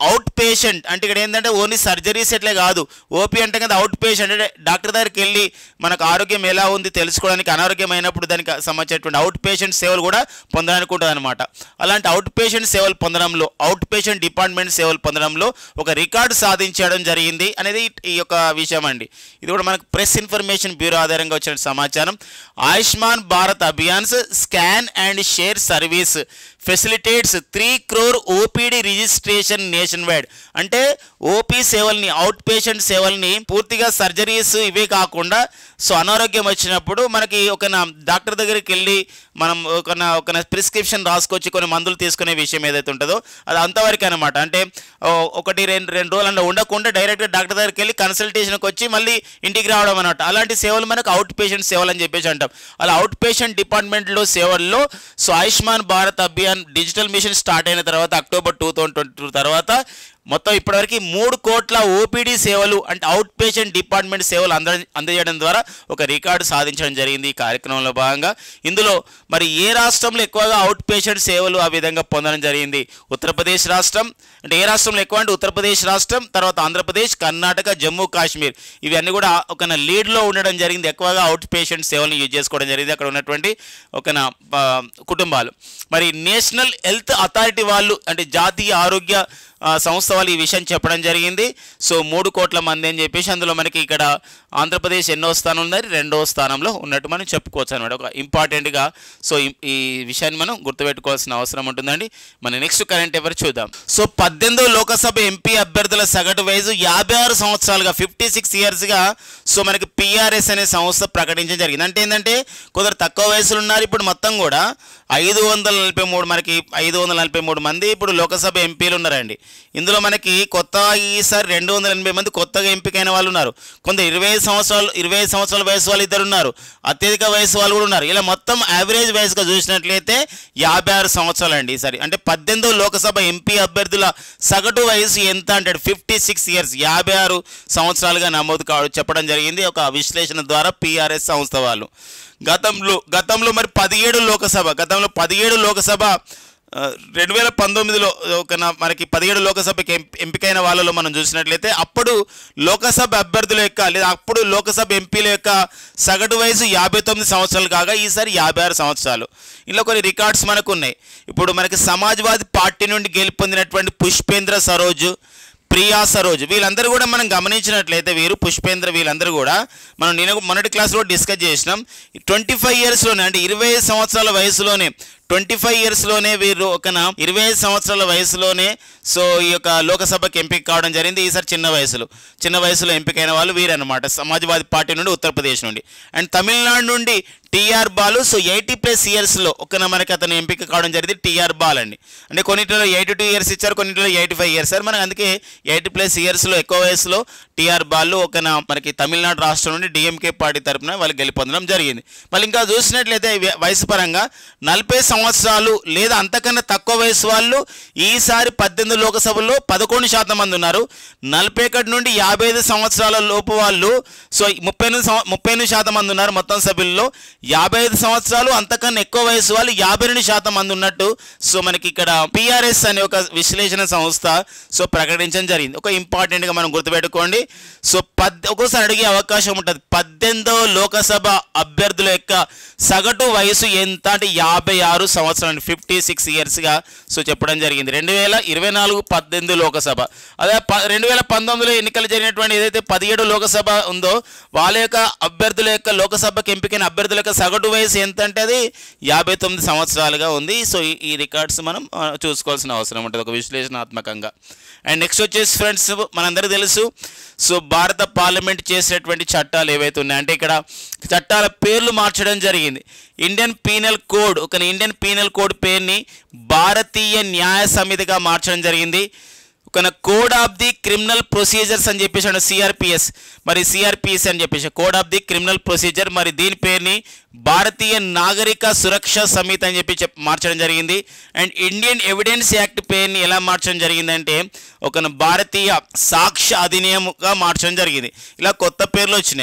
అవుట్ పేషెంట్ అంటే ఇక్కడ ఏంటంటే ఓన్లీ సర్జరీస్ ఎట్లే కాదు ఓపీ అంటే కదా అవుట్ పేషెంట్ అంటే డాక్టర్ దగ్గరికి వెళ్ళి మనకు ఆరోగ్యం ఎలా ఉంది తెలుసుకోవడానికి అనారోగ్యమైనప్పుడు దానికి సంబంధించినటువంటి అవుట్ పేషెంట్ సేవలు కూడా పొందడానికి ఉంటుంది అనమాట అలాంటి అవుట్ పేషెంట్ సేవలు పొందడంలో అవుట్ పేషెంట్ డిపార్ట్మెంట్ సేవలు పొందడంలో ఒక రికార్డు సాధించడం జరిగింది అనేది ఈ యొక్క విషయం అండి ఇది కూడా మనకు ప్రెస్ ఇన్ఫర్మేషన్ బ్యూరో ఆధారంగా వచ్చిన సమాచారం Ayushman Bharat Abhiyan's scan and share service facilitates three crore OPD registration nationwide అంటే ఓపీ సేవల్ని అవుట్ పేషెంట్ సేవల్ని పూర్తిగా సర్జరీస్ ఇవే కాకుండా సో అనారోగ్యం వచ్చినప్పుడు మనకి ఒక నా డాక్టర్ దగ్గరికి వెళ్ళి మనం ఒక నా- ఒక నా ప్రిస్క్రిప్షన్ రాసుకొచ్చి కొన్ని మందులు తీసుకునే విషయం ఏదైతే ఉంటుందో అది అంతవరకు అనమాట అంటే ఓ, ఒకటి రెండు రెండు రోజులు అలా ఉండకుండా డైరెక్ట్గా డాక్టర్ దగ్గరికి వెళ్ళి కన్సల్టేషన్కి వచ్చి మళ్ళీ ఇంటికి రావడం అనమాట అలాంటి సేవలు మనకు అవుట్ పేషెంట్ సేవలు అని చెప్పేసి అంటాం అలా అవుట్ పేషెంట్ డిపార్ట్మెంట్లో సేవల్లో so Ayushman Bharat Abhiyan digital mission start అయిన తర్వాత October two thousand twenty two తర్వాత మొత్తం ఇప్పటివరకు మూడు కోట్ల ఓపీడీ సేవలు అంటే అవుట్ పేషెంట్ డిపార్ట్మెంట్ సేవలు అంద అందజేయడం ద్వారా ఒక రికార్డు సాధించడం జరిగింది ఈ కార్యక్రమంలో భాగంగా ఇందులో మరి ఏ రాష్ట్రంలో ఎక్కువగా అవుట్ పేషెంట్ సేవలు ఆ విధంగా పొందడం జరిగింది ఉత్తరప్రదేశ్ రాష్ట్రం అంటే ఏ రాష్ట్రంలో ఎక్కువ అంటే ఉత్తరప్రదేశ్ రాష్ట్రం తర్వాత ఆంధ్రప్రదేశ్ కర్ణాటక జమ్మూ కాశ్మీర్ ఇవన్నీ కూడా ఒక లీడ్లో ఉండడం జరిగింది ఎక్కువగా అవుట్ పేషెంట్ సేవలను యూజ్ చేసుకోవడం జరిగింది అక్కడ ఉన్నటువంటి ఒక నా, ఆ, కుటుంబాలు మరి నేషనల్ హెల్త్ అథారిటీ వాళ్ళు అంటే జాతీయ ఆరోగ్య ఆ, సంస్థ వాళ్ళు ఈ విషయం చెప్పడం జరిగింది సో మూడు కోట్ల మంది అని చెప్పేసి అందులో మనకి ఇక్కడ ఆంధ్రప్రదేశ్ ఎన్నో స్థానం ఉన్నది రెండో స్థానంలో ఉన్నట్టు మనం చెప్పుకోవచ్చు అనమాట ఒక ఇంపార్టెంట్గా సో ఈ- ఈ విషయాన్ని మనం గుర్తుపెట్టుకోవాల్సిన అవసరం ఉంటుందండి మన నెక్స్ట్ కరెంట్ ఎవరు చూద్దాం సో పద్దెనిమిదో లోకసభ ఎంపీ అభ్యర్థుల సగటు వయసు యాభై ఆరు సంవత్సరాలుగా ఫిఫ్టీ సిక్స్ ఇయర్స్గా సో మనకి పిఆర్ఎస్ అనే సంస్థ ప్రకటించడం జరిగింది అంటే ఏంటంటే కొందరు తక్కువ వయసులో ఉన్నారు ఇప్పుడు మొత్తం కూడా ఐదు వందల నలభై మూడు మనకి ఐదు వందల నలభై మూడు మంది ఇప్పుడు లోకసభ ఎంపీలు ఉన్నారండి ఇందులో మనకి కొత్త ఈసారి రెండు వందల ఎనభై మంది కొత్తగా ఎంపికైన వాళ్ళు ఉన్నారు కొందరు ఇరవై ఐదు సంవత్సరాలు ఇరవై ఐదు సంవత్సరాల వయసు వాళ్ళు ఇద్దరు ఉన్నారు అత్యధిక వయసు వాళ్ళు కూడా ఉన్నారు ఇలా మొత్తం యావరేజ్ వయసుగా చూసినట్లయితే యాభై ఆరు సంవత్సరాలు అండి ఈసారి అంటే పద్దెనిమిదో లోకసభ ఎంపీ అభ్యర్థుల సగటు వయసు ఎంత అంటే ఫిఫ్టీ సిక్స్ ఇయర్స్ యాభై ఆరు సంవత్సరాలుగా నమోదు కావడం చెప్పడం జరిగింది ఒక విశ్లేషణ ద్వారా పిఆర్ఎస్ సంస్థ వాళ్ళు గతంలో గతంలో మరి పదిహేడు లోకసభ గతంలో పదిహేడు లోకసభ ఆ, రెండు వేల పంతొమ్మిదిలో ఒక నా- మనకి పదిహేడు లోకసభకి ఎంపి- ఎంపికైన వాళ్ళలో మనం చూసినట్లయితే అప్పుడు లోకసభ అభ్యర్థుల యొక్క లేదా అప్పుడు లోకసభ ఎంపీల యొక్క సగటు వయసు యాభై తొమ్మిది సంవత్సరాలు కాగా ఈసారి యాభై ఆరు సంవత్సరాలు ఇందులో కొన్ని రికార్డ్స్ మనకు ఉన్నాయి ఇప్పుడు మనకి సమాజ్వాదీ పార్టీ నుండి గెలుపొందినటువంటి పుష్పేంద్ర సరోజ్ ప్రియా సరోజ్ వీళ్ళందరూ కూడా మనం గమనించినట్లయితే వీరు పుష్పేంద్ర వీళ్ళందరూ కూడా మనం నేను మొన్నటి క్లాస్లో డిస్కస్ చేసినాం ట్వంటీ ఫైవ్ ఇయర్స్లోనే అంటే ఇరవై ఐదు సంవత్సరాల వయసులోనే ట్వంటీ ఫైవ్ ఇయర్స్లోనే వీరు ఒక ఇరవై ఐదు సంవత్సరాల వయసులోనే సో ఈ యొక్క లోకసభకి ఎంపిక కావడం జరిగింది ఈసారి చిన్న వయసులో చిన్న వయసులో ఎంపికైన వాళ్ళు వీరన్నమాట సమాజ్వాదీ పార్టీ నుండి ఉత్తరప్రదేశ్ నుండి అండ్ తమిళనాడు నుండి TR Balu so eighty plus ఇయర్స్లో ఒక మనకి అతను ఎంపిక కావడం జరిగింది టీఆర్ బాల్ అండి అంటే కొన్నింటిలో ఎయిటీ టూ ఇయర్స్ ఇచ్చారు కొన్నింటిలో ఎయిటీ ఫైవ్ ఇయర్స్ సార్ మనకి అందుకే ఎయిటీ ప్లస్ ఇయర్స్లో ఎక్కువ వయసులో టీఆర్ బాలు ఒక మనకి తమిళనాడు రాష్ట్రం నుండి డిఎంకే పార్టీ తరపున వాళ్ళు గెలుపొందడం జరిగింది మళ్ళీ ఇంకా చూసినట్లయితే వ్య- వయసు పరంగా నలభై సంవత్సరాలు లేదా అంతకన్నా తక్కువ వయసు వాళ్ళు ఈసారి పద్దెనిమిది లోకసభలో పదకొండు శాతం మంది ఉన్నారు నలభై ఒకటి నుండి యాభై ఐదు సంవత్సరాల లోపు వాళ్ళు సో ముప్పై ఎనిమిది సంవ- ముప్పై ఎనిమిది శాతం మంది ఉన్నారు మొత్తం సభ్యుల్లో యాభై ఐదు సంవత్సరాలు అంతకన్నా ఎక్కువ వయసు వాళ్ళు యాభై రెండు శాతం మంది ఉన్నట్టు సో మనకి ఇక్కడ పిఆర్ఎస్ అనే ఒక విశ్లేషణ సంస్థ సో ప్రకటించడం జరిగింది ఒక ఇంపార్టెంట్గా మనం గుర్తుపెట్టుకోండి సో పద్ ఒక్కోసారి అడిగే అవకాశం ఉంటుంది పద్దెనిమిదో లోకసభ అభ్యర్థుల యొక్క సగటు వయసు ఎంత అంటే యాభై ఆరు సంవత్సరాలు ఫిఫ్టీ సిక్స్ ఇయర్స్గా సో చెప్పడం జరిగింది రెండు వేల ఇరవై నాలుగు పద్దెనిమిది లోకసభ అదే ప రెండు వేల పంతొమ్మిదిలో ఎన్నికలు జరిగినటువంటి ఏదైతే పదిహేడు లోకసభ ఉందో వాళ్ళ యొక్క అభ్యర్థుల యొక్క లోకసభకు ఎంపికైన అభ్యర్థుల యొక్క సగటు వయసు ఎంత అంటే అది యాభై తొమ్మిది సంవత్సరాలుగా ఉంది సో ఈ- ఈ రికార్డ్స్ మనం ఆ, చూసుకోవాల్సిన అవసరం ఉంటుంది ఒక విశ్లేషణాత్మకంగా అండ్ నెక్స్ట్ వచ్చేసి ఫ్రెండ్స్ మనందరికీ తెలుసు సో భారత పార్లమెంట్ చేసినటువంటి చట్టాలు ఏవైతే ఉన్నాయో అంటే ఇక్కడ చట్టాల పేర్లు మార్చడం జరిగింది ఇండియన్ పీనల్ కోడ్ ఒక ఇండియన్ పీనల్ కోడ్ పేరుని భారతీయ న్యాయ సమితిగా మార్చడం జరిగింది ఒక code of the criminal procedures అని చెప్పేసి అంటే సిఆర్పిఎస్ మరి సిఆర్పిఎస్ అని చెప్పేసి code of the criminal procedure మరి దీని పేరుని భారతీయ నాగరిక సురక్ష సమితి అని చెప్పి చెప్ మార్చడం జరిగింది అండ్ ఇండియన్ ఎవిడెన్స్ యాక్ట్ పేరుని ఎలా మార్చడం జరిగిందంటే ఒక భారతీయ సాక్ష్య అధినియముగా మార్చడం జరిగింది ఇలా కొత్త పేర్లు వచ్చినాయి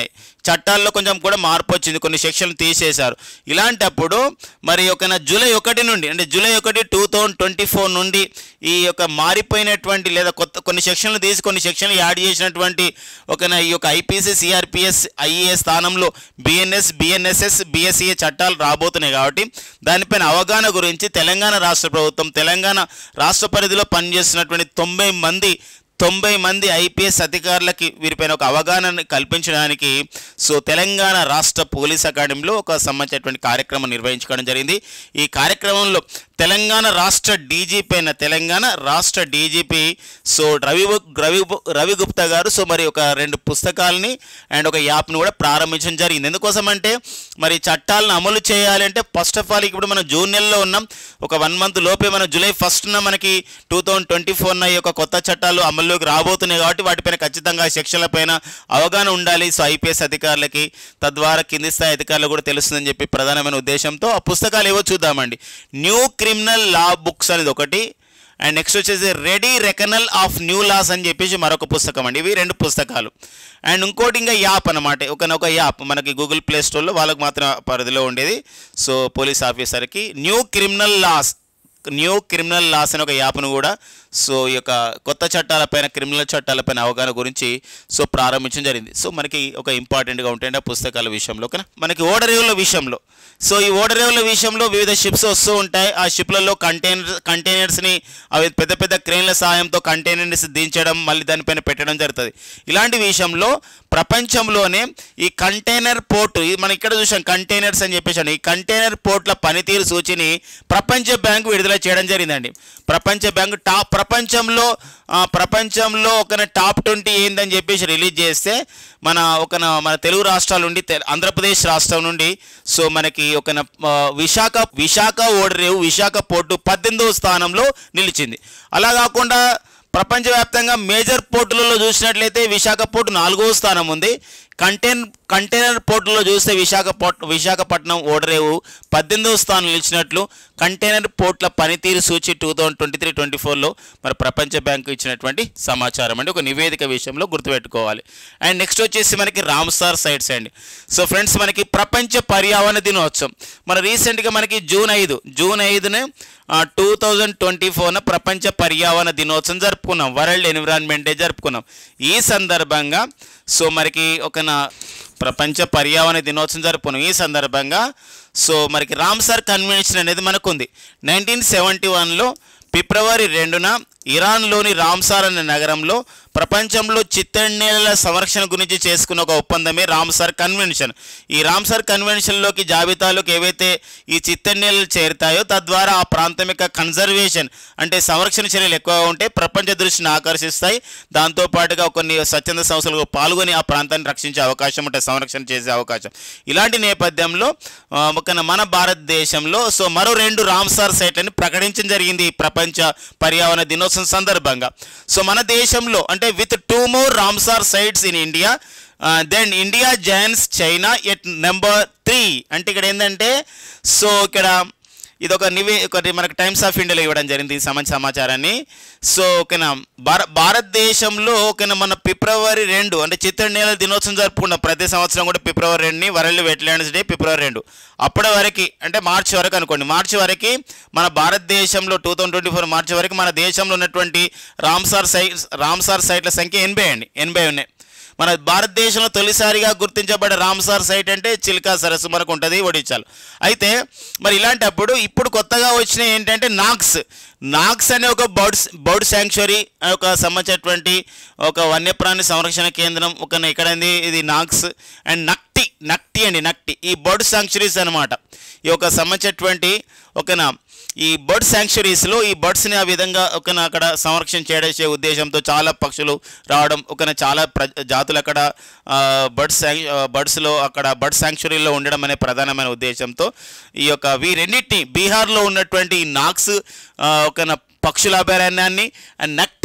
చట్టాల్లో కొంచెం కూడా మార్పు వచ్చింది కొన్ని సెక్షన్లు తీసేశారు ఇలాంటప్పుడు మరి ఒక జూలై ఒకటి నుండి అంటే జూలై ఒకటి టూ థౌజండ్ ట్వంటీ ఫోర్ నుండి ఈ యొక్క మారిపోయినటువంటి లేదా కొత్త కొన్ని సెక్షన్లు తీసి కొన్ని సెక్షన్లు యాడ్ చేసినటువంటి ఒక ఈ యొక్క ఐపీసీ సిఆర్పిఎస్ ఐఏ స్థానంలో బిఎన్ఎస్ బిఎన్ఎస్ఎస్ బిఎస్ఈ చట్టాలు రాబోతున్నాయి కాబట్టి దానిపైన అవగాహన గురించి తెలంగాణ రాష్ట్ర ప్రభుత్వం తెలంగాణ రాష్ట్ర పరిధిలో పనిచేస్తున్నటువంటి తొంభై మంది తొంభై మంది ఐపీఎస్ అధికారులకి వీరిపైన ఒక అవగాహన కల్పించడానికి సో తెలంగాణ రాష్ట్ర పోలీస్ అకాడమీలో ఒక సంబంధించినటువంటి కార్యక్రమం నిర్వహించుకోవడం జరిగింది ఈ కార్యక్రమంలో తెలంగాణ రాష్ట్ర డీజీపీ అయిన తెలంగాణ రాష్ట్ర DGP so Ravi Ravi Ravi Gupta garu so మరి ఒక రెండు పుస్తకాలని అండ్ ఒక యాప్ను కూడా ప్రారంభించడం జరిగింది ఎందుకోసం అంటే మరి చట్టాలను అమలు చేయాలి అంటే ఫస్ట్ ఆఫ్ ఆల్ ఇప్పుడు మనం జూన్ నెలలో ఉన్నాం ఒక వన్ మంత్ లోపే మనం జూలై ఫస్ట్న మనకి టూ థౌజండ్ ట్వంటీ ఫోర్న ఈ యొక్క కొత్త చట్టాలు అమల్లోకి రాబోతున్నాయి కాబట్టి వాటిపైన ఖచ్చితంగా సెక్షన్ల పైన అవగాహన ఉండాలి సో ఐపీఎస్ అధికారులకి తద్వారా కింది స్థాయి అధికారులు కూడా తెలుస్తుందని చెప్పి ప్రధానమైన ఉద్దేశంతో ఆ పుస్తకాలు ఏవో చూద్దామండి న్యూ క్రిమినల్ లా బుక్స్ అనేది ఒకటి అండ్ నెక్స్ట్ వచ్చేసి ready reckoner of new laws అని చెప్పేసి మరొక పుస్తకం అండి ఇవి రెండు పుస్తకాలు అండ్ ఇంకోటి ఇంకా యాప్ అనమాట ఒక ఒక యాప్ మనకి గూగుల్ ప్లే స్టోర్లో వాళ్ళకి మాత్రం పరిధిలో ఉండేది సో పోలీస్ ఆఫీసర్కి new criminal laws new criminal laws అనే ఒక యాప్ను కూడా సో ఈ యొక్క కొత్త చట్టాలపైన క్రిమినల్ చట్టాలపైన అవగాహన గురించి సో ప్రారంభించడం జరిగింది సో మనకి ఒక ఇంపార్టెంట్గా ఉంటాయండి ఆ పుస్తకాల విషయంలో ఓకేనా మనకి ఓడరేవుల విషయంలో సో ఈ ఓడరేవుల విషయంలో వివిధ షిప్స్ వస్తూ ఉంటాయి ఆ షిప్లలో కంటైనర్ కంటైనర్స్ని అవి పెద్ద పెద్ద క్రెయిన్ల సాయంతో కంటైనర్స్ దించడం మళ్ళీ దానిపైన పెట్టడం జరుగుతుంది ఇలాంటి విషయంలో ప్రపంచంలోనే ఈ కంటైనర్ పోర్టు ఇది మనం ఇక్కడ చూసాం కంటైనర్స్ అని చెప్పేసి ఈ కంటైనర్ పోర్ట్ల పనితీరు సూచిని ప్రపంచ బ్యాంకు విడుదల చేయడం జరిగిందండి ప్రపంచ బ్యాంకు టాప్ ప్రపంచంలో ఆ, ప్రపంచంలో ఒక టాప్ ట్వంటీ ఏందని చెప్పేసి రిలీజ్ చేస్తే మన ఒక మన తెలుగు రాష్ట్రాల నుండి తె- ఆంధ్రప్రదేశ్ రాష్ట్రం నుండి సో మనకి ఒక విశాఖ విశాఖ ఓడరేవు విశాఖ పోర్టు పద్దెనిమిదవ స్థానంలో నిలిచింది అలా కాకుండా ప్రపంచవ్యాప్తంగా మేజర్ పోర్టులలో చూసినట్లయితే విశాఖ పోర్టు నాలుగవ స్థానం ఉంది కంటైన్ కంటైనర్ పోర్టులో చూస్తే విశాఖ పోర్ట్ విశాఖపట్నం ఓడరేవు పద్దెనిమిదవ స్థానం నిలిచినట్లు కంటైనర్ పోర్ట్ల పనితీరు సూచి two thousand twenty three twenty ఫోర్లో మరి ప్రపంచ బ్యాంకు ఇచ్చినటువంటి సమాచారం అండి ఒక నివేదిక విషయంలో గుర్తుపెట్టుకోవాలి అండ్ నెక్స్ట్ వచ్చేసి మనకి రామ్సార్ సైట్స్ అండి సో ఫ్రెండ్స్ మనకి ప్రపంచ పర్యావరణ దినోత్సవం మన రీసెంట్గా మనకి జూన్ ఐదు జూన్ ఐదున టూ థౌజండ్ ట్వంటీ ఫోర్న ప్రపంచ పర్యావరణ దినోత్సవం జరుపుకున్నాం వరల్డ్ ఎన్విరాన్మెంట్ డే జరుపుకున్నాం ఈ సందర్భంగా సో మనకి ఒక నా ప్రపంచ పర్యావరణ దినోత్సవం జరుపుకున్నాం ఈ సందర్భంగా సో మనకి రామ్సార్ కన్వెన్షన్ అనేది మనకు ఉంది నైన్టీన్ సెవెంటీ వన్లో ఫిబ్రవరి రెండున ఇరాన్లోని రామ్సార్ అనే నగరంలో ప్రపంచంలో చిత్తడి నేలల సంరక్షణ గురించి చేసుకున్న ఒక ఒప్పందమే రామ్సార్ కన్వెన్షన్ ఈ రామ్సార్ కన్వెన్షన్లోకి జాబితాలోకి ఏవైతే ఈ చిత్తడి నేలలు చేరుతాయో తద్వారా ఆ ప్రాంతం యొక్క కన్జర్వేషన్ అంటే సంరక్షణ చర్యలు ఎక్కువగా ఉంటే ప్రపంచ దృష్టిని ఆకర్షిస్తాయి దాంతోపాటుగా కొన్ని స్వచ్ఛంద సంస్థలు పాల్గొని ఆ ప్రాంతాన్ని రక్షించే అవకాశం ఉంటుంది సంరక్షణ చేసే అవకాశం ఇలాంటి నేపథ్యంలో ఆ, ఒక మన భారతదేశంలో సో మరో రెండు రామ్సార్ సైట్లని ప్రకటించడం జరిగింది ఈ ప్రపంచ పర్యావరణ దినోత్సవం సందర్భంగా సో మన దేశంలో అంటే with two more Ramsar sites in India then India joins China at number three అంటే ఇక్కడ ఏంటంటే సో ఇక్కడ ఇది ఒక నివే ఒకటి మనకు టైమ్స్ ఆఫ్ ఇండియాలో ఇవ్వడం జరిగింది ఈ సంబంధించిన సమాచారాన్ని సో ఓకేనా భార భారతదేశంలో ఓకేనా మన ఫిబ్రవరి రెండు అంటే చిత్తడి నేల దినోత్సవం జరుపుకున్నాం ప్రతి సంవత్సరం కూడా ఫిబ్రవరి రెండుని వరల్డ్ వెట్లాండ్స్ డే ఫిబ్రవరి రెండు అప్పటి వరకు అంటే మార్చి వరకు అనుకోండి మార్చి వరకు మన భారతదేశంలో టూ థౌజండ్ ట్వంటీ ఫోర్ మార్చి వరకు మన దేశంలో ఉన్నటువంటి రామ్సార్ సైట్ రామ్సార్ సైట్ల సంఖ్య ఎనభై అండి ఎనభై ఉన్నాయి మన భారతదేశంలో తొలిసారిగా గుర్తించబడే రామ్సార్ సైట్ అంటే చిల్కా సరస్సు మనకు ఉంటుంది ఒడిచాలు అయితే మరి ఇలాంటప్పుడు ఇప్పుడు కొత్తగా వచ్చిన ఏంటంటే నాక్స్ నాక్స్ అనే ఒక బర్డ్స్ బర్డ్ శాంక్చురీ ఒక సంబంధించినటువంటి ఒక వన్యప్రాణి సంరక్షణ కేంద్రం ఒక ఇక్కడ ఏంది ఇది నాక్స్ అండ్ నక్టి నక్టి అండి నక్టి ఈ బర్డ్ శాంక్చురీస్ అనమాట ఈ ఒక సంబంధించినటువంటి ఒక ఈ బర్డ్ శాంక్చురీస్లో ఈ బర్డ్స్ని ఆ విధంగా ఒక అక్కడ సంరక్షణ చేసే ఉద్దేశంతో చాలా పక్షులు రావడం ఒక చాలా ప్ర జాతులు అక్కడ బర్డ్స్ బర్డ్స్లో అక్కడ బర్డ్ శాంక్చురీలో ఉండడం అనే ప్రధానమైన ఉద్దేశంతో ఈ యొక్క వీరెన్నిటిని బీహార్లో ఉన్నటువంటి ఈ నాక్స్ ఒక పక్షుల అభయారణ్యాన్ని అండ్ నక్టి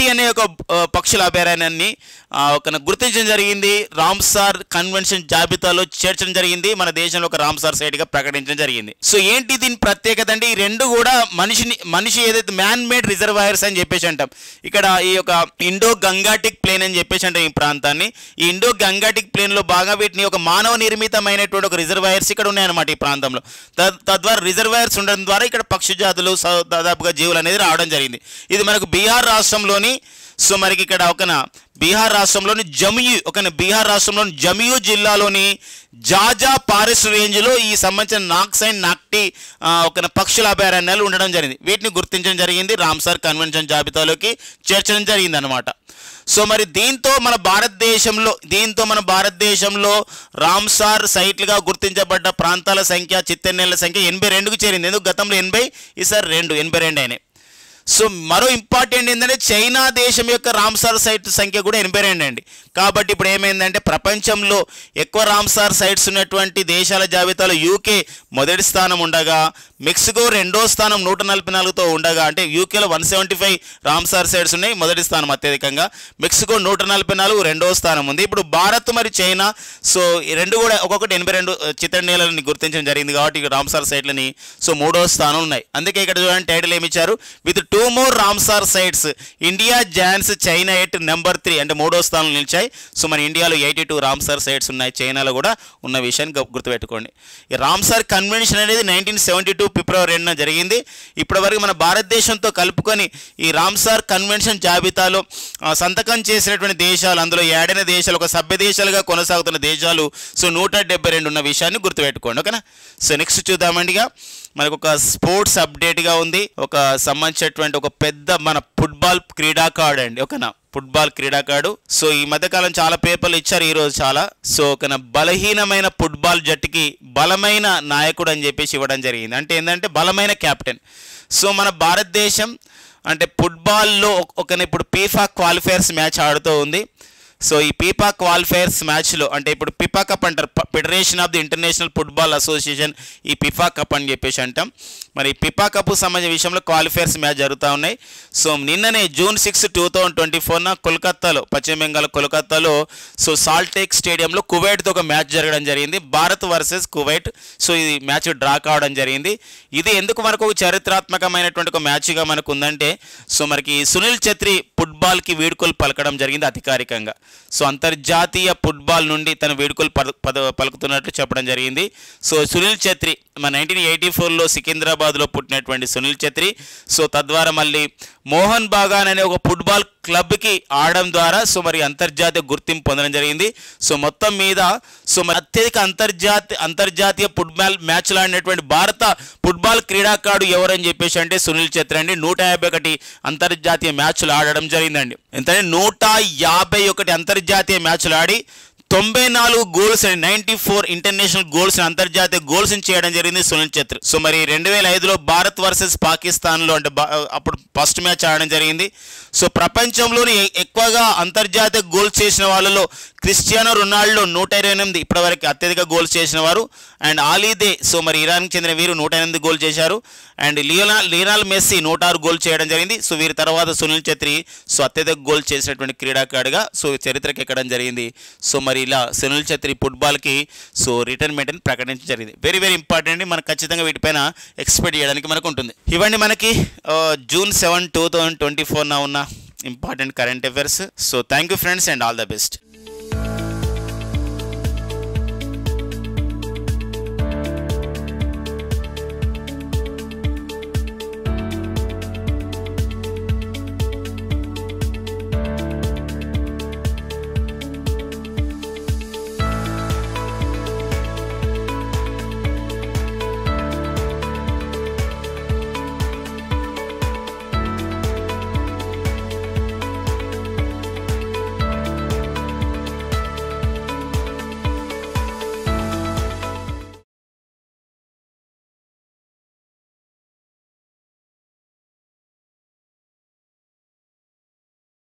నాక్టీ అనే ఒక ఆ, పక్షుల అభయారణ్యాన్ని ఆ, ఒక గుర్తించడం జరిగింది రామ్సార్ కన్వెన్షన్ జాబితాలో చేర్చడం జరిగింది మన దేశంలో ఒక రామ్సార్ సైట్ గా ప్రకటించడం జరిగింది సో ఏంటి దీని ప్రత్యేకత అంటే ఈ రెండు కూడా మనిషిని మనిషి ఏదైతే మ్యాన్ మేడ్ రిజర్వాయర్స్ అని చెప్పేసి అంటాం ఇక్కడ ఈ యొక్క ఇండో గంగాటిక్ ప్లేన్ అని చెప్పేసి అంటాం ఈ ప్రాంతాన్ని ఈ ఇండో గంగాటిక్ ప్లేన్ లో బాగా వీటిని ఒక మానవ నిర్మితమైనటువంటి ఒక రిజర్వాయర్స్ ఇక్కడ ఉన్నాయన్నమాట ఈ ప్రాంతంలో తద్- తద్వారా రిజర్వాయర్స్ ఉండడం ద్వారా ఇక్కడ పక్షి జాతులు స- దాదాపుగా జీవులు అనేది రావడం జరిగింది ఇది మనకు బీహార్ రాష్ట్రంలోని సో మనకి ఇక్కడ ఒక బీహార్ రాష్ట్రంలోని జమియు ఒక బీహార్ రాష్ట్రంలోని జమియు జిల్లాలోని జాజా ఫారెస్ట్ రేంజ్లో ఈ సంబంధించిన నాక్సైన్ నాక్టి ఆ, ఒక పక్షుల అభయారణ్యాలు ఉండడం జరిగింది వీటిని గుర్తించడం జరిగింది రామ్సార్ కన్వెన్షన్ జాబితాలోకి చేర్చడం జరిగింది అనమాట సో మరి దీంతో మన భారతదేశంలో దీంతో మన భారతదేశంలో రామ్సార్ సైట్లుగా గుర్తించబడ్డ ప్రాంతాల సంఖ్య చిత్తెన్నెల సంఖ్య ఎనభై రెండుకు చేరింది ఎందుకు గతంలో ఎనభై ఈసారి రెండు ఎనభై రెండు అయినాయి సో మరో ఇంపార్టెంట్ ఏంటంటే చైనా దేశం యొక్క రామ్సార్ సైట్ సంఖ్య కూడా ఎనభై రెండు అండి కాబట్టి ఇప్పుడు ఏమైందంటే ప్రపంచంలో ఎక్కువ రామ్సార్ సైట్స్ ఉన్నటువంటి దేశాల జాబితాలో యూకే మొదటి స్థానం ఉండగా మెక్సికో రెండో స్థానం నూట నలభై నాలుగుతో ఉండగా అంటే యూకేలో one seventy five Ramsar sites ఉన్నాయి మొదటి స్థానం అత్యధికంగా మెక్సికో నూట నలభై నాలుగు రెండో స్థానం ఉంది ఇప్పుడు భారత్ మరి చైనా సో ఈ రెండు కూడా ఒక్కొక్కటి ఎనభై రెండు చిత్తడినేలని గుర్తించడం జరిగింది కాబట్టి ఇక రామ్సార్ సైట్లని సో మూడో స్థానం ఉన్నాయి అందుకే ఇక్కడ చూడండి టైటిల్ ఏమి ఇచ్చారు with two more Ramsar sites India joins China at number three అంటే మూడో స్థానం నిలిచాయి సో మన ఇండియాలో ఎయిటీ టూ రామ్సార్ సైట్స్ ఉన్నాయి చైనాలో కూడా ఉన్న విషయాన్ని గు- గుర్తుపెట్టుకోండి ఈ రామ్సార్ కన్వెన్షన్ అనేది నైన్టీన్ సెవెంటీ టూ ఫిబ్రవరి రెండున జరిగింది ఇప్పటివరకు మన భారతదేశంతో కలుపుకొని ఈ రామ్సార్ కన్వెన్షన్ జాబితాలో ఆ, సంతకం చేసినటువంటి దేశాలు అందులో ఏడైన దేశాలు ఒక సభ్య దేశాలుగా కొనసాగుతున్న దేశాలు సో నూట డెబ్బై రెండు ఉన్న విషయాన్ని గుర్తుపెట్టుకోండి ఓకేనా సో నెక్స్ట్ చూద్దామండి ఇక మనకు ఒక స్పోర్ట్స్ అప్డేట్గా ఉంది ఒక సంబంధించినటువంటి ఒక పెద్ద మన ఫుట్బాల్ క్రీడాకారుడు అండి ఓకేనా ఫుట్బాల్ క్రీడాకారుడు సో ఈ మధ్యకాలం చాలా పేపర్లు ఇచ్చారు ఈ రోజు చాలా సో ఒక బలహీనమైన ఫుట్బాల్ జట్టుకి బలమైన నాయకుడు అని చెప్పేసి ఇవ్వడం జరిగింది అంటే ఏంటంటే బలమైన కెప్టెన్ సో మన భారతదేశం అంటే ఫుట్బాల్లో ఒక- ఒక ఇప్పుడు పీఫా క్వాలిఫైర్స్ మ్యాచ్ ఆడుతూ ఉంది సో ఈ పీపా క్వాలిఫైర్స్ మ్యాచ్లో అంటే ఇప్పుడు పిఫా కప్ అంటారు ప- federation of the international football association ఈ పిఫా కప్ అని చెప్పేసి అంటాం మరి ఈ పిఫా కప్ సంబంధించిన విషయంలో క్వాలిఫైర్స్ మ్యాచ్ జరుగుతూ ఉన్నాయి సో నిన్ననే June six two thousand twenty ఫోర్న కోల్కత్తాలో పశ్చిమ బెంగాల్ కోల్కత్తాలో సో సాల్టేక్ స్టేడియంలో కువైట్తో ఒక మ్యాచ్ జరగడం జరిగింది భారత్ వర్సెస్ కువైట్ సో ఇది మ్యాచ్ డ్రా కావడం జరిగింది ఇది ఎందుకు మనకు ఒక చారిత్రాత్మకమైనటువంటి ఒక మ్యాచ్గా మనకు ఉందంటే సో మనకి సునీల్ ఛత్రి ఫుట్బాల్కి వీడుకోలు పలకడం జరిగింది అధికారికంగా సో అంతర్జాతీయ ఫుట్బాల్ నుండి తన వీడుకోలు పల పద పలుకుతున్నట్లు చెప్పడం జరిగింది సో సునీల్ ఛత్రి మన నైన్టీన్ ఎయిటీ ఫోర్లో సికింద్రాబాద్లో పుట్టినటువంటి సునీల్ ఛత్రి సో తద్వారా మళ్ళీ మోహన్ బాగాన్ అనే ఒక ఫుట్బాల్ క్లబ్కి ఆడడం ద్వారా సో మరి అంతర్జాతీయ గుర్తింపు పొందడం జరిగింది సో మొత్తం మీద సో మరి అత్యధిక అంతర్జాతీయ అంతర్జాతీయ ఫుట్బాల్ మ్యాచ్లు ఆడినటువంటి భారత ఫుట్బాల్ క్రీడాకారుడు ఎవరని చెప్పేసి అంటే సునీల్ ఛత్రి అండి నూట యాభై ఒకటి అంతర్జాతీయ మ్యాచ్లు ఆడడం జరిగిందండి ఎంతంటే నూట యాభై ఒకటి అంతర్జాతీయ మ్యాచ్లు ఆడి తొంభై నాలుగు goals and ninety four international goals అంతర్జాతీయ గోల్స్ చేయడం జరిగింది సునీల్ ఛత్రి సో మరి రెండు వేల ఐదులో భారత్ వర్సెస్ పాకిస్తాన్లో అంటే బా- అప్పుడు ఫస్ట్ మ్యాచ్ ఆడడం జరిగింది సో ప్రపంచంలోని ఎ- ఎక్కువగా అంతర్జాతీయ గోల్స్ చేసిన వాళ్ళలో క్రిస్టియానో రొనాల్డో నూట ఇరవై ఎనిమిది ఇప్పటివరకు అత్యధిక గోల్స్ చేసిన వారు అండ్ ఆలీదే సో మరి ఇరాన్కి చెందిన వీరు నూట ఎనిమిది గోల్ చేశారు అండ్ లియోనా లియోనాల్ మెస్సీ నూట ఆరు గోల్ చేయడం జరిగింది సో వీరి తర్వాత సునీల్ ఛత్రి సో అత్యధిక గోల్ చేసినటువంటి క్రీడాకారుడిగా సో చరిత్రకి ఎక్కడం జరిగింది సో మరి ఇలా సునీల్ ఛత్రి ఫుట్బాల్కి సో రిటైర్మెంట్ అని ప్రకటించడం జరిగింది వెరీ వెరీ ఇంపార్టెంట్ మనకు ఖచ్చితంగా వీటిపైన ఎక్స్పెక్ట్ చేయడానికి మనకు ఉంటుంది ఇవ్వండి మనకి ఆ, June seven two thousand twenty ఫోర్న ఉన్న important current affairs so thank you friends and all the best